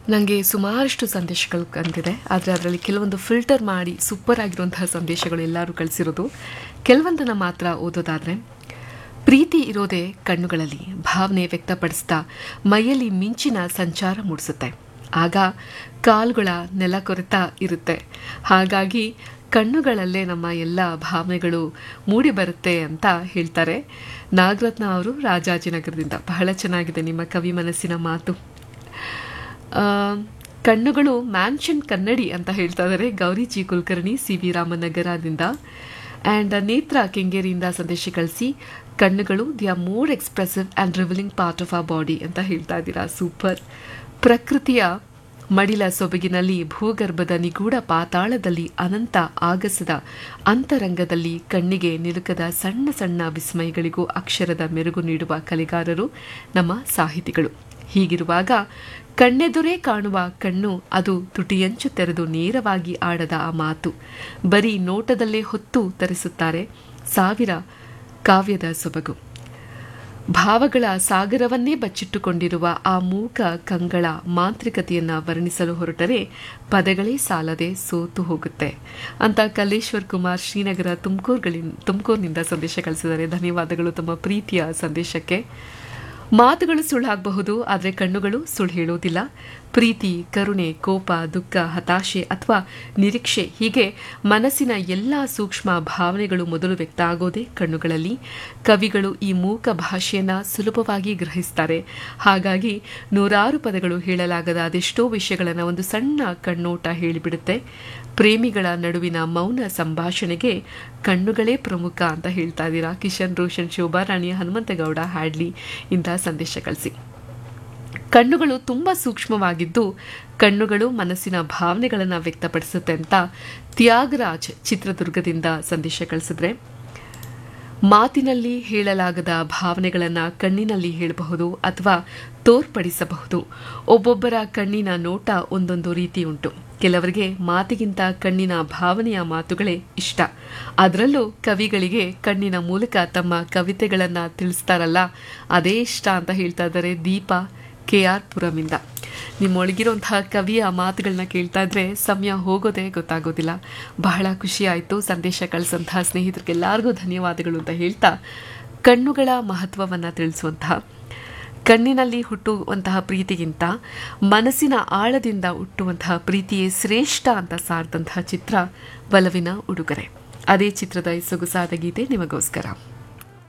ನನಗೆ ಸುಮಾರಷ್ಟು ಸಂದೇಶಗಳು ಬಂದಿದೆ ಆದರೆ ಅದರಲ್ಲಿ ಕೆಲವೊಂದು ಫಿಲ್ಟರ್ ಮಾಡಿ ಸೂಪರ್ ಆಗಿರುವಂತಹ ಸಂದೇಶಗಳು ಎಲ್ಲರೂ ಕಳಿಸಿರೋದು ಕೆಲವೊಂದನ್ನು ಮಾತ್ರ ಓದೋದಾದರೆ ಪ್ರೀತಿ ಇರೋದೇ ಕಣ್ಣುಗಳಲ್ಲಿ ಭಾವನೆ ವ್ಯಕ್ತಪಡಿಸ್ತಾ ಮೈಯಲ್ಲಿ ಮಿಂಚಿನ ಸಂಚಾರ ಮೂಡಿಸುತ್ತೆ ಆಗ ಕಾಲುಗಳ ನೆಲ ಕೊರೆತ ಇರುತ್ತೆ ಹಾಗಾಗಿ ಕಣ್ಣುಗಳಲ್ಲೇ ನಮ್ಮ ಎಲ್ಲ ಭಾವನೆಗಳು ಮೂಡಿ ಬರುತ್ತೆ ಅಂತ ಹೇಳ್ತಾರೆ ನಾಗರತ್ನ ಅವರು ರಾಜಾಜಿನಗರದಿಂದ ಬಹಳ ಚೆನ್ನಾಗಿದೆ ನಿಮ್ಮ ಕವಿ ಮನಸ್ಸಿನ ಮಾತು ಆ, ಕಣ್ಣುಗಳು ಮ್ಯಾನ್ಷನ್ ಕನ್ನಡಿ ಅಂತ ಹೇಳ್ತಾ ಇದ್ದಾರೆ Gowri G Kulkarni C V ರಾಮನಗರದಿಂದ ಆ್ಯಂಡ್ ನೇತ್ರ ಕೆಂಗೇರಿಯಿಂದ ಸಂದೇಶ ಕಳಿಸಿ ಕಣ್ಣುಗಳು the are more expressive and revealing part of a body ಅಂತ ಹೇಳ್ತಾ ಇದ್ದೀರಾ ಸೂಪರ್ ಪ್ರಕೃತಿಯ ಮಡಿಲ ಸೊಬಗಿನಲ್ಲಿ ಭೂಗರ್ಭದ ನಿಗೂಢ ಪಾತಾಳದಲ್ಲಿ ಅನಂತ ಆಗಸದ ಅಂತರಂಗದಲ್ಲಿ ಕಣ್ಣಿಗೆ ನಿಲುಕದ ಸಣ್ಣ ಸಣ್ಣ ವಿಸ್ಮಯಗಳಿಗೂ ಅಕ್ಷರದ ಮೆರುಗು ನೀಡುವ ಕಲೆಗಾರರು ನಮ್ಮ ಸಾಹಿತಿಗಳು ಹೀಗಿರುವಾಗ ಕಣ್ಣೆದುರೇ ಕಾಣುವ ಕಣ್ಣು ಅದು ತುಟಿಯಂಚು ತೆರೆದು ನೇರವಾಗಿ ಆಡದ ಆ ಮಾತು ಬರೀ ನೋಟದಲ್ಲೇ ಹೊತ್ತು ತರಿಸುತ್ತಾರೆ ಸಾವಿರ ಕಾವ್ಯದ ಸೊಬಗು ಭಾವಗಳ ಸಾಗರವನ್ನೇ ಬಚ್ಚಿಟ್ಟುಕೊಂಡಿರುವ ಆ ಮೂಕ ಕಂಗಳ ಮಾಂತ್ರಿಕತೆಯನ್ನ ವರ್ಣಿಸಲು ಹೊರಟರೆ ಪದಗಳೇ ಸಾಲದೆ ಸೋತು ಹೋಗುತ್ತೆ ಅಂತ ಕಲ್ಲೇಶ್ವರ್ ಕುಮಾರ್ ಶ್ರೀನಗರ ತುಮಕೂರುಗಳಿಂದ ತುಮಕೂರಿನಿಂದ ಸಂದೇಶ ಕಳಿಸಿದ್ದಾರೆ ಧನ್ಯವಾದಗಳು ತಮ್ಮ ಪ್ರೀತಿಯ ಸಂದೇಶಕ್ಕೆ ಮಾತುಗಳು ಸುಳ್ಳಾಗಬಹುದು ಆದರೆ ಕಣ್ಣುಗಳು ಸುಳ್ಳು ಹೇಳೋದಿಲ್ಲ ಪ್ರೀತಿ ಕರುಣೆ ಕೋಪ ದುಃಖ ಹತಾಶೆ ಅಥವಾ ನಿರೀಕ್ಷೆ ಹೀಗೆ ಮನಸ್ಸಿನ ಎಲ್ಲ ಸೂಕ್ಷ್ಮ ಭಾವನೆಗಳು ಮೊದಲು ವ್ಯಕ್ತ ಆಗೋದೇ ಕಣ್ಣುಗಳಲ್ಲಿ ಕವಿಗಳು ಈ ಮೂಕ ಭಾಷೆಯನ್ನ ಸುಲಭವಾಗಿ ಗ್ರಹಿಸ್ತಾರೆ ಹಾಗಾಗಿ ನೂರಾರು ಪದಗಳು ಹೇಳಲಾಗದ ಅದೆಷ್ಟೋ ವಿಷಯಗಳನ್ನು ಒಂದು ಸಣ್ಣ ಕಣ್ಣೋಟ ಹೇಳಿಬಿಡುತ್ತೆ ಪ್ರೇಮಿಗಳ ನಡುವಿನ ಮೌನ ಸಂಭಾಷಣೆಗೆ ಕಣ್ಣುಗಳೇ ಪ್ರಮುಖ ಅಂತ ಹೇಳ್ತಾ ಇದ್ದೀರಾ ಕಿಶನ್ ರೋಷನ್ ಶೋಭಾ ರಾಣಿ ಹನುಮಂತಗೌಡ ಹ್ಯಾಡ್ಲಿ ಇಂತಹ ಸಂದೇಶ ಕಳಿಸಿ ಕಣ್ಣುಗಳು ತುಂಬ ಸೂಕ್ಷ್ಮವಾಗಿದ್ದು ಕಣ್ಣುಗಳು ಮನಸ್ಸಿನ ಭಾವನೆಗಳನ್ನು ವ್ಯಕ್ತಪಡಿಸುತ್ತೆ ಅಂತ ತ್ಯಾಗರಾಜ್ ಚಿತ್ರದುರ್ಗದಿಂದ ಸಂದೇಶ ಕಳಿಸಿದ್ರೆ ಮಾತಿನಲ್ಲಿ ಹೇಳಲಾಗದ ಭಾವನೆಗಳನ್ನು ಕಣ್ಣಿನಲ್ಲಿ ಹೇಳಬಹುದು ಅಥವಾ ತೋರ್ಪಡಿಸಬಹುದು ಒಬ್ಬೊಬ್ಬರ ಕಣ್ಣಿನ ನೋಟ ಒಂದೊಂದು ರೀತಿ ಉಂಟು ಕೆಲವರಿಗೆ ಮಾತಿಗಿಂತ ಕಣ್ಣಿನ ಭಾವನೆಯ ಮಾತುಗಳೇ ಇಷ್ಟ ಅದರಲ್ಲೂ ಕವಿಗಳಿಗೆ ಕಣ್ಣಿನ ಮೂಲಕ ತಮ್ಮ ಕವಿತೆಗಳನ್ನು ತಿಳಿಸ್ತಾರಲ್ಲ ಅದೇ ಇಷ್ಟ ಅಂತ ಹೇಳ್ತಾ ಇದ್ದಾರೆ ದೀಪ ಕೆ ಆರ್ ಪುರಮಿಂದ ನಿಮ್ಮೊಳಗಿರುವಂತಹ ಕವಿಯ ಮಾತುಗಳನ್ನ ಕೇಳ್ತಾ ಇದ್ರೆ ಸಮಯ ಹೋಗೋದೇ ಗೊತ್ತಾಗೋದಿಲ್ಲ ಬಹಳ ಖುಷಿ ಆಯಿತು ಸಂದೇಶ ಕಳಿಸಂತಹ ಸ್ನೇಹಿತರಿಗೆಲ್ಲರಿಗೂ ಧನ್ಯವಾದಗಳು ಅಂತ ಹೇಳ್ತಾ ಕಣ್ಣುಗಳ ಮಹತ್ವವನ್ನು ತಿಳಿಸುವಂತಹ ಕಣ್ಣಿನಲ್ಲಿ ಹುಟ್ಟುವಂತಹ ಪ್ರೀತಿಗಿಂತ ಮನಸ್ಸಿನ ಆಳದಿಂದ ಹುಟ್ಟುವಂತಹ ಪ್ರೀತಿಯೇ ಶ್ರೇಷ್ಠ ಅಂತ ಸಾರಿದಂತಹ ಚಿತ್ರ ಬಲವಿನ ಉಡುಗೊರೆ ಅದೇ ಚಿತ್ರದ ಈ ಸೊಗಸಾದ ಗೀತೆ ನಿಮಗೋಸ್ಕರ